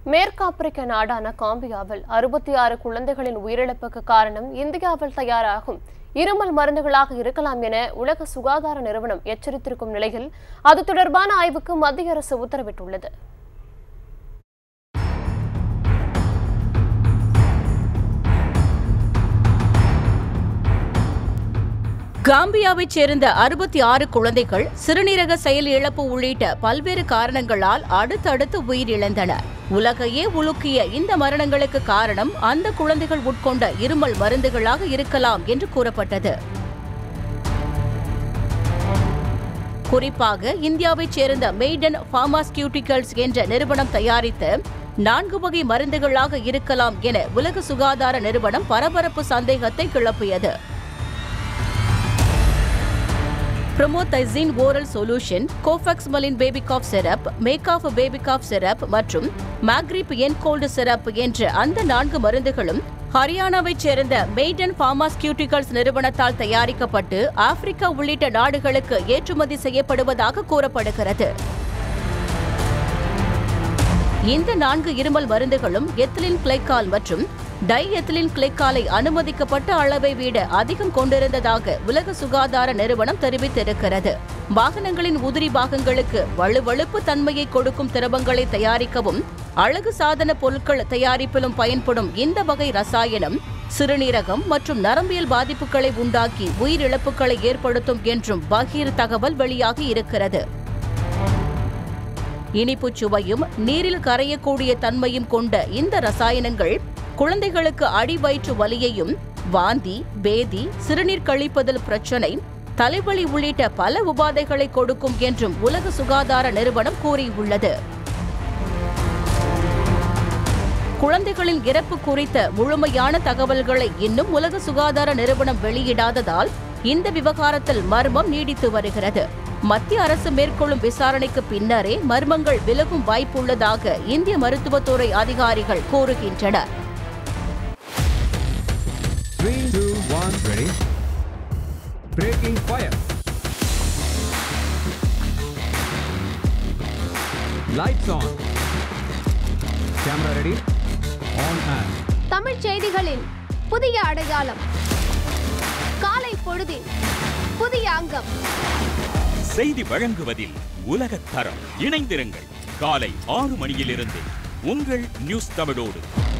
மேற்கு ஆப்பிரிக்க நாடான காம்பியாவில் அறுபத்தி ஆறு குழந்தைகளின் உயிரிழப்புக்கு காரணம் இந்தியாவில் தயாராகும் இருமல் மருந்துகளாக இருக்கலாம் என உலக சுகாதார நிறுவனம் எச்சரித்திருக்கும் நிலையில் அது தொடர்பான ஆய்வுக்கு மத்திய அரசு உத்தரவிட்டுள்ளது காம்பியாவைச் சேர்ந்த அறுபத்தி ஆறு குழந்தைகள் சிறுநீரக செயல் இழப்பு உள்ளிட்ட பல்வேறு காரணங்களால் அடுத்தடுத்து உயிரிழந்தனர் உலகையே உலுக்கிய இந்த மரணங்களுக்கு காரணம் அந்த குழந்தைகள் உட்கொண்ட இருமல் மருந்துகளாக இருக்கலாம் என்று கூறப்பட்டது குறிப்பாக இந்தியாவைச் சேர்ந்த மெய்டன் பார்மாஸ்கியூட்டிகல்ஸ் என்ற நிறுவனம் தயாரித்த நான்கு வகை மருந்துகளாக இருக்கலாம் என உலக சுகாதார நிறுவனம் பரபரப்பு சந்தேகத்தை கிளப்பியது promethazine oral solution Kofexmalin baby cough syrup Makoff baby cough syrup மற்றும் மேக்ரிப் என்கோல்டு சிரப் என்ற அந்த நான்கு மருந்துகளும் ஹரியானாவைச் சேர்ந்த மெய்டன் பார்மாஸ்கியூட்டிகல்ஸ் நிறுவனத்தால் தயாரிக்கப்பட்டு ஆப்பிரிக்கா உள்ளிட்ட நாடுகளுக்கு ஏற்றுமதி செய்யப்படுவதாக கூறப்படுகிறது இந்த நான்கு இருமல் மருந்துகளும் எத்திலின் கிளைக்கால் மற்றும் டை எத்திலின் கிளைக்காலை அனுமதிக்கப்பட்ட அளவை விட அதிகம் கொண்டிருந்ததாக உலக சுகாதார நிறுவனம் தெரிவித்திருக்கிறது வாகனங்களின் உதிரி பாகங்களுக்கு வலுவழுப்பு தன்மையை கொடுக்கும் திரவங்களை தயாரிக்கவும் அழகு சாதன பொருட்கள் தயாரிப்பிலும் பயன்படும் இந்த வகை ரசாயனம் சிறுநீரகம் மற்றும் நரம்பியல் பாதிப்புகளை உண்டாக்கி உயிரிழப்புகளை ஏற்படுத்தும் என்றும் பகீர் தகவல் வெளியாகி இருக்கிறது இனிப்புச் சுவையும் நீரில் கரையக்கூடிய தன்மையும் கொண்ட இந்த ரசாயனங்கள் குழந்தைகளுக்கு அடிவயிற்று வலியையும் வாந்தி பேதி சிறுநீர் கழிப்பதில் பிரச்சனை தலைவலி உள்ளிட்ட பல உபாதைகளை கொடுக்கும் என்றும் உலக சுகாதார நிறுவனம் கூறியுள்ளது குழந்தைகளின் இறப்பு குறித்த முழுமையான தகவல்களை இன்னும் உலக சுகாதார நிறுவனம் வெளியிடாததால் இந்த விவகாரத்தில் மர்மம் நீடித்து வருகிறது மத்திய அரசு மேற்கொள்ளும் விசாரணைக்கு பின்னரே மர்மங்கள் விலகும் வாய்ப்புள்ளதாக இந்திய மருத்துவத்துறை அதிகாரிகள் கூறுகின்றனர் Three, two, one, ready. Breaking fire. Lights on. Camera ready. On and. தமிழ்ச் செய்திகளின் புதிய அடையாளம் காலை பொழுதின் புதிய அங்கம் செய்தி வழங்குவதில் உலகத் தரம் இணைந்திருங்கள் காலை ஆறு மணியிலிருந்து உங்கள் நியூஸ் தமிழோடு